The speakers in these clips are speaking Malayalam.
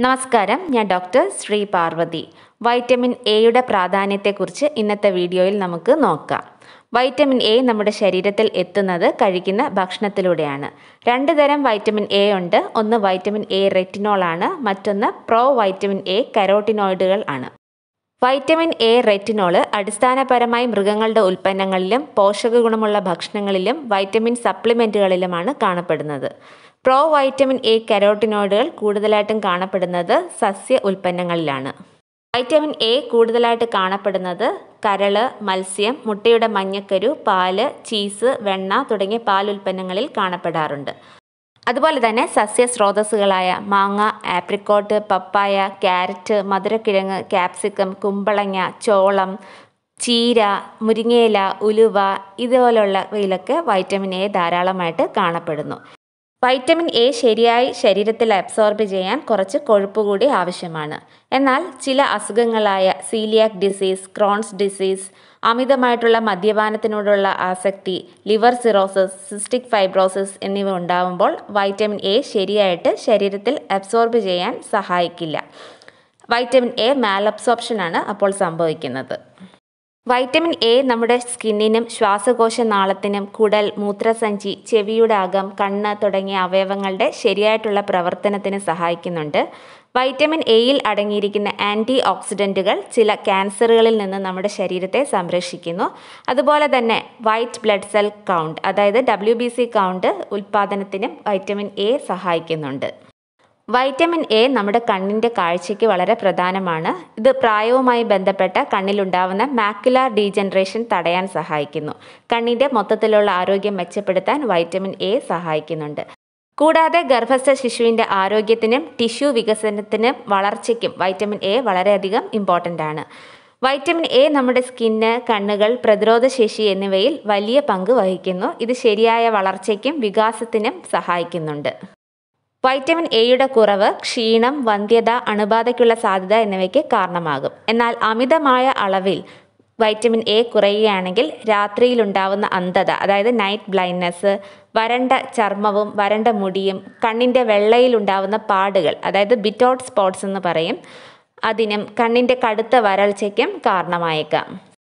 നമസ്കാരം ഞാൻ ഡോക്ടർ ശ്രീ പാർവതി വൈറ്റമിൻ എയുടെ പ്രാധാന്യത്തെക്കുറിച്ച് ഇന്നത്തെ വീഡിയോയിൽ നമുക്ക് നോക്കാം വൈറ്റമിൻ എ നമ്മുടെ ശരീരത്തിൽ എത്തുന്നത് കഴിക്കുന്ന ഭക്ഷണത്തിലൂടെയാണ് രണ്ട് തരം വൈറ്റമിൻ എ ഉണ്ട് ഒന്ന് വൈറ്റമിൻ എ റെറ്റിനോൾ ആണ് മറ്റൊന്ന് പ്രോ വൈറ്റമിൻ എ കരോട്ടിനോയിഡുകൾ ആണ് വൈറ്റമിൻ എ റെറ്റിനോള് അടിസ്ഥാനപരമായി മൃഗങ്ങളുടെ ഉൽപ്പന്നങ്ങളിലും പോഷക ഗുണമുള്ള ഭക്ഷണങ്ങളിലും വൈറ്റമിൻ സപ്ലിമെൻറ്റുകളിലുമാണ് കാണപ്പെടുന്നത് പ്രോ വൈറ്റമിൻ എ കരോട്ടിനോയിഡുകൾ കൂടുതലായിട്ടും കാണപ്പെടുന്നത് സസ്യ ഉൽപ്പന്നങ്ങളിലാണ് വൈറ്റമിൻ എ കൂടുതലായിട്ട് കാണപ്പെടുന്നത് കരള് മത്സ്യം മുട്ടയുടെ മഞ്ഞക്കരു പാല് ചീസ് വെണ്ണ തുടങ്ങിയ പാലുൽപ്പന്നങ്ങളിൽ കാണപ്പെടാറുണ്ട് അതുപോലെ തന്നെ സസ്യ സ്രോതസ്സുകളായ മാങ്ങ ആപ്രിക്കോട്ട് പപ്പായ ക്യാരറ്റ് മധുരക്കിഴങ്ങ് ക്യാപ്സിക്കം കുമ്പളങ്ങ ചോളം ചീര മുരിങ്ങയില ഉലുവ ഇതുപോലുള്ളവയിലൊക്കെ വൈറ്റമിൻ എ ധാരാളമായിട്ട് കാണപ്പെടുന്നു വൈറ്റമിൻ എ ശരിയായി ശരീരത്തിൽ അബ്സോർബ് ചെയ്യാൻ കുറച്ച് കൊഴുപ്പ് കൂടി ആവശ്യമാണ് എന്നാൽ ചില അസുഖങ്ങളായ സീലിയാക് ഡിസീസ് ക്രോൺസ് ഡിസീസ് അമിതമായിട്ടുള്ള മദ്യപാനത്തിനോടുള്ള ആസക്തി ലിവർ സിറോസിസ് സിസ്റ്റിക് ഫൈബ്രോസിസ് എന്നിവ ഉണ്ടാകുമ്പോൾ വൈറ്റമിൻ എ ശരിയായിട്ട് ശരീരത്തിൽ അബ്സോർബ് ചെയ്യാൻ സഹായിക്കില്ല വൈറ്റമിൻ എ മാലബ്സോർപ്ഷനാണ് അപ്പോൾ സംഭവിക്കുന്നത് വൈറ്റമിൻ എ നമ്മുടെ സ്കിന്നിനും ശ്വാസകോശ നാളത്തിനും കുടൽ മൂത്രസഞ്ചി ചെവിയുടെ അകം കണ്ണ് തുടങ്ങിയ അവയവങ്ങളുടെ ശരിയായിട്ടുള്ള പ്രവർത്തനത്തിന് സഹായിക്കുന്നുണ്ട് വൈറ്റമിൻ എയിൽ അടങ്ങിയിരിക്കുന്ന ആൻറ്റി ഓക്സിഡൻറ്റുകൾ ചില ക്യാൻസറുകളിൽ നിന്ന് നമ്മുടെ ശരീരത്തെ സംരക്ഷിക്കുന്നു അതുപോലെ തന്നെ വൈറ്റ് ബ്ലഡ് സെൽ കൗണ്ട് അതായത് ഡബ്ല്യു ബി സി കൗണ്ട് ഉൽപ്പാദനത്തിനും വൈറ്റമിൻ എ സഹായിക്കുന്നുണ്ട് വൈറ്റമിൻ എ നമ്മുടെ കണ്ണിൻ്റെ കാഴ്ചയ്ക്ക് വളരെ പ്രധാനമാണ് ഇത് പ്രായവുമായി ബന്ധപ്പെട്ട കണ്ണിലുണ്ടാവുന്ന മാക്കുലാർ ഡീജനറേഷൻ തടയാൻ സഹായിക്കുന്നു കണ്ണിൻ്റെ മൊത്തത്തിലുള്ള ആരോഗ്യം മെച്ചപ്പെടുത്താൻ വൈറ്റമിൻ എ സഹായിക്കുന്നുണ്ട് കൂടാതെ ഗർഭസ്ഥ ശിശുവിൻ്റെ ആരോഗ്യത്തിനും ടിഷ്യൂ വികസനത്തിനും വളർച്ചയ്ക്കും വൈറ്റമിൻ എ വളരെയധികം ഇമ്പോർട്ടൻ്റ് ആണ് വൈറ്റമിൻ എ നമ്മുടെ സ്കിന്ന് കണ്ണുകൾ പ്രതിരോധശേഷി എന്നിവയിൽ വലിയ പങ്ക് വഹിക്കുന്നു ഇത് ശരിയായ വളർച്ചയ്ക്കും വികാസത്തിനും സഹായിക്കുന്നുണ്ട് വൈറ്റമിൻ എയുടെ കുറവ് ക്ഷീണം വന്ധ്യത അണുബാധയ്ക്കുള്ള സാധ്യത എന്നിവയ്ക്ക് കാരണമാകും എന്നാൽ അമിതമായ അളവിൽ വൈറ്റമിൻ എ കുറയുകയാണെങ്കിൽ രാത്രിയിൽ ഉണ്ടാവുന്ന അന്ധത അതായത് നൈറ്റ് ബ്ലൈൻഡ്നെസ് വരണ്ട ചർമ്മവും വരണ്ട മുടിയും കണ്ണിൻ്റെ വെള്ളയിൽ ഉണ്ടാവുന്ന പാടുകൾ അതായത് ബിറ്റോട്ട് സ്പോട്ട്സ് എന്ന് പറയും അതിനും കണ്ണിൻ്റെ കടുത്ത വരൾച്ചയ്ക്കും കാരണമായേക്കാം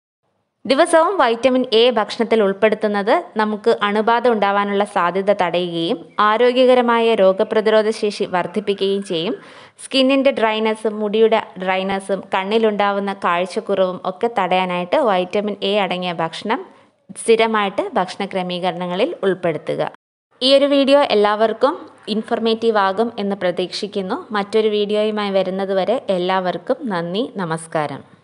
ദിവസവും വൈറ്റമിൻ എ ഭക്ഷണത്തിൽ ഉൾപ്പെടുത്തുന്നത് നമുക്ക് അണുബാധ ഉണ്ടാവാനുള്ള സാധ്യത തടയുകയും ആരോഗ്യകരമായ രോഗപ്രതിരോധ ശേഷി വർദ്ധിപ്പിക്കുകയും ചെയ്യും സ്കിന്നിൻ്റെ ഡ്രൈനസും മുടിയുടെ ഡ്രൈനസും കണ്ണിലുണ്ടാവുന്ന കാഴ്ചക്കുറവും ഒക്കെ തടയാനായിട്ട് വൈറ്റമിൻ എ അടങ്ങിയ ഭക്ഷണം സ്ഥിരമായിട്ട് ഭക്ഷണ ക്രമീകരണങ്ങളിൽ ഉൾപ്പെടുത്തുക ഈ ഒരു വീഡിയോ എല്ലാവർക്കും ഇൻഫർമേറ്റീവ് ആകും എന്ന് പ്രതീക്ഷിക്കുന്നു മറ്റൊരു വീഡിയോയുമായി വരുന്നതുവരെ എല്ലാവർക്കും നന്ദി നമസ്കാരം